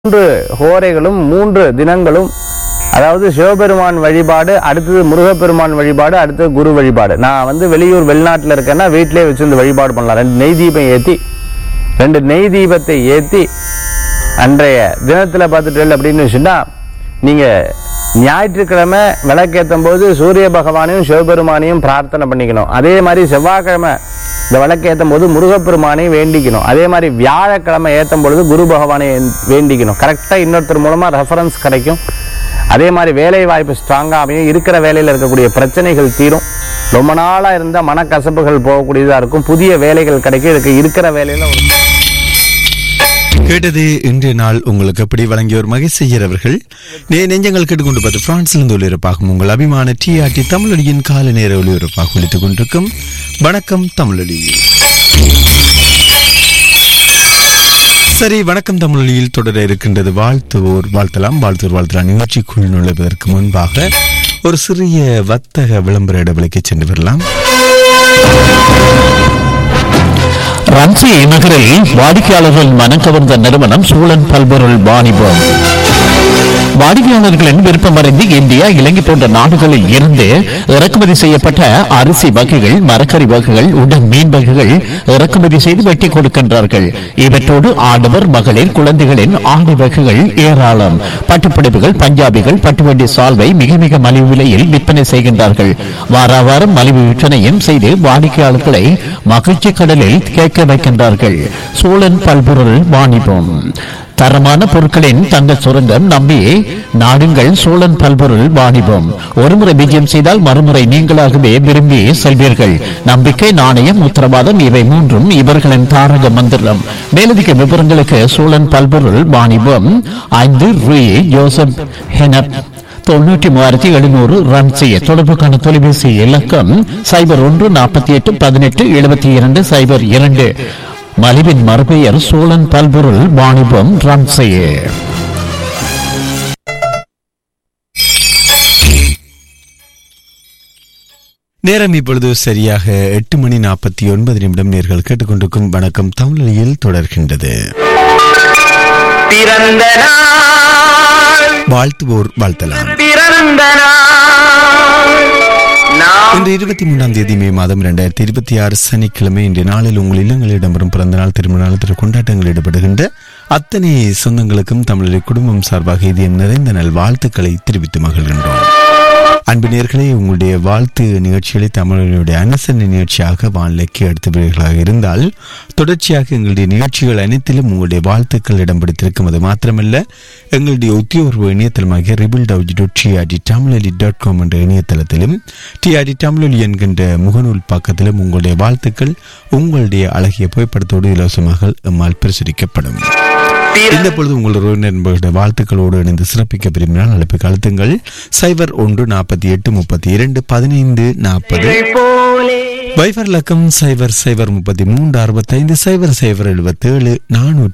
மூன்று ஹோரைகளும் மூன்று தினங்களும் அதாவது சிவபெருமான் வழிபாடு அடுத்தது முருகப்பெருமான் வழிபாடு அடுத்தது குரு வழிபாடு நான் வந்து வெளியூர் வெளிநாட்டில் இருக்கேன்னா வீட்டிலே வச்சிருந்து வழிபாடு பண்ணலாம் ரெண்டு நெய் தீபம் ஏற்றி ரெண்டு நெய் தீபத்தை ஏற்றி அன்றைய தினத்தில் பார்த்துட்டு அப்படின்னு சொன்னா நீங்கள் ஞாயிற்றுக்கிழமை விளக்கேற்றும் போது சூரிய பகவானையும் சிவபெருமானையும் பிரார்த்தனை பண்ணிக்கணும் அதே மாதிரி செவ்வாய்க்கிழமை இந்த விளக்கு ஏற்றும் போது முருகப்பெருமானையும் வேண்டிக்கணும் அதே மாதிரி வியாழக்கிழமை ஏற்றும் பொழுது குரு பகவானை வேண்டிக்கணும் கரெக்டாக இன்னொருத்தர் மூலமாக ரெஃபரன்ஸ் கிடைக்கும் அதே மாதிரி வேலை வாய்ப்பு ஸ்ட்ராங்காக அமையும் இருக்கிற வேலையில் இருக்கக்கூடிய பிரச்சனைகள் தீரும் ரொம்ப நாளாக இருந்த மனக்கசப்புகள் போகக்கூடியதாக இருக்கும் புதிய வேலைகள் கிடைக்கும் இதுக்கு இருக்கிற வேலையில் ஒரு கேட்டது இன்றைய நாள் உங்களுக்கு எப்படி வழங்கியோர் மகேஷ் ஐயர் அவர்கள் நே நெஞ்சங்கள் கேட்டுக்கொண்டு பார்த்து பிரான்சிலிருந்து ஒளிபரப்பாகும் உங்கள் அபிமான டிஆர்டி தமிழொலியின் கால நேர ஒளிபரப்பாக ஒழித்துக் கொண்டிருக்கும் வணக்கம் தமிழொலி சரி வணக்கம் தமிழொலியில் தொடர இருக்கின்றது வாழ்த்துவோர் வாழ்த்தலாம் வாழ்த்துவோர் வாழ்த்தலாம் நிகழ்ச்சிக்குள் நுழைவதற்கு முன்பாக ஒரு சிறிய வர்த்தக விளம்பர இடைவெளிக்கு சென்று வரலாம் ரன்சி நகரில் வாடிக்கையாளர்கள் மனம் கவர்ந்த நிறுவனம் சூழன் பல்பொருள் வாணிபம் வாடிக்கையாளர்களின் விருப்பமறிந்து இந்தியா இலங்கை போன்ற நாடுகளில் இருந்து இறக்குமதி செய்யப்பட்ட அரிசி வகைகள் மரக்கறி வகைகள் உடன் மீன் வகைகள் இறக்குமதி செய்து வெட்டி கொடுக்கின்றார்கள் இவற்றோடு ஆடவர் மகளிர் குழந்தைகளின் ஆடை வகைகள் ஏராளம் பட்டுப்புடவைகள் பஞ்சாபிகள் பட்டுவண்டி சால்வை மிக மிக மலிவு விலையில் விற்பனை செய்கின்றார்கள் வார வாரம் மலிவு விற்பனையும் செய்து வாடிக்கையாளர்களை மகிழ்ச்சி கடலில் கேட்க வைக்கின்றார்கள் சோழன் பல்பொருள் வாணிபம் தரமான பொருட்களின் தங்க சுரங்கம் நம்பி நாடுங்கள் சோழன் பல்பொருள் வாணிபம் ஒருமுறை விஜயம் செய்தால் மறுமுறை நீங்களாகவே விரும்பி செல்வீர்கள் நம்பிக்கை நாணயம் உத்தரவாதம் இவை மூன்றும் இவர்களின் தாரக மந்திரம் மேலதிக விவரங்களுக்கு சோழன் பல்பொருள் வாணிபம் ஐந்து ரூ ஜோசப் ஹெனப் தொண்ணூற்றி மூவாயிரத்தி எழுநூறு ரன் செய்ய தொடர்புக்கான தொலைபேசி இலக்கம் சைபர் ஒன்று நாற்பத்தி எட்டு பதினெட்டு எழுபத்தி இரண்டு சைபர் இரண்டு மலிவின் மறுபெயர் சோழன் பல்பொருள் வாணிபம் ரன் செய்ய நேரம் இப்பொழுது சரியாக எட்டு மணி நாற்பத்தி ஒன்பது நிமிடம் நேர்கள் கேட்டுக்கொண்டிருக்கும் வணக்கம் தமிழில் தொடர்கின்றது பிறந்த நாள் வாழ்த்துவோர் வாழ்த்தலாம் பிறந்த நாள் நாம் இன்று இருபத்தி மூன்றாம் தேதி மே மாதம் இரண்டாயிரத்தி இருபத்தி ஆறு சனிக்கிழமை இன்றைய நாளில் உங்கள் இல்லங்களில் இடம்பெறும் பிறந்த நாள் திருமண நாள் திரு கொண்டாட்டங்களில் ஈடுபடுகின்ற அத்தனை சொந்தங்களுக்கும் தமிழரை குடும்பம் சார்பாக இதயம் நிறைந்த நல் வாழ்த்துக்களை தெரிவித்து மகிழ்கின்றோம் அன்பு நேர்களே உங்களுடைய வாழ்த்து நிகழ்ச்சிகளை தமிழர்களுடைய அனுசரணை நிகழ்ச்சியாக வானிலைக்கு அடுத்தவர்களாக இருந்தால் தொடர்ச்சியாக எங்களுடைய நிகழ்ச்சிகள் அனைத்திலும் உங்களுடைய வாழ்த்துக்கள் இடம் பிடித்திருக்கும் அது மாத்திரமல்ல எங்களுடைய உத்தியோகபூர்வ இணையதளமாகிய ரிபிள் டவுஜி dot TRT Tamilali dot com என்ற இணையதளத்திலும் டிஆர்டி தமிழொலி என்கின்ற முகநூல் பக்கத்திலும் உங்களுடைய வாழ்த்துக்கள் உங்களுடைய அழகிய புகைப்படத்தோடு இலவசமாக எம்மால் பிரசுரிக்கப்படும் இந்த பொழுது உங்கள் உறவினர் நண்பர்களுடைய வாழ்த்துக்களோடு இணைந்து சிறப்பிக்க விரும்பினால் அழைப்பு கழுத்துங்கள் சைபர் ஒன்று நாற்பத்தி எட்டு முப்பத்தி இரண்டு பதினைந்து நாற்பது போலே வைபர் இலக்கம் சைபர் சைபர் முப்பத்தி மூன்று அறுபத்தைந்து சைபர் சைபர் எழுபத்தேழு நானூற்றி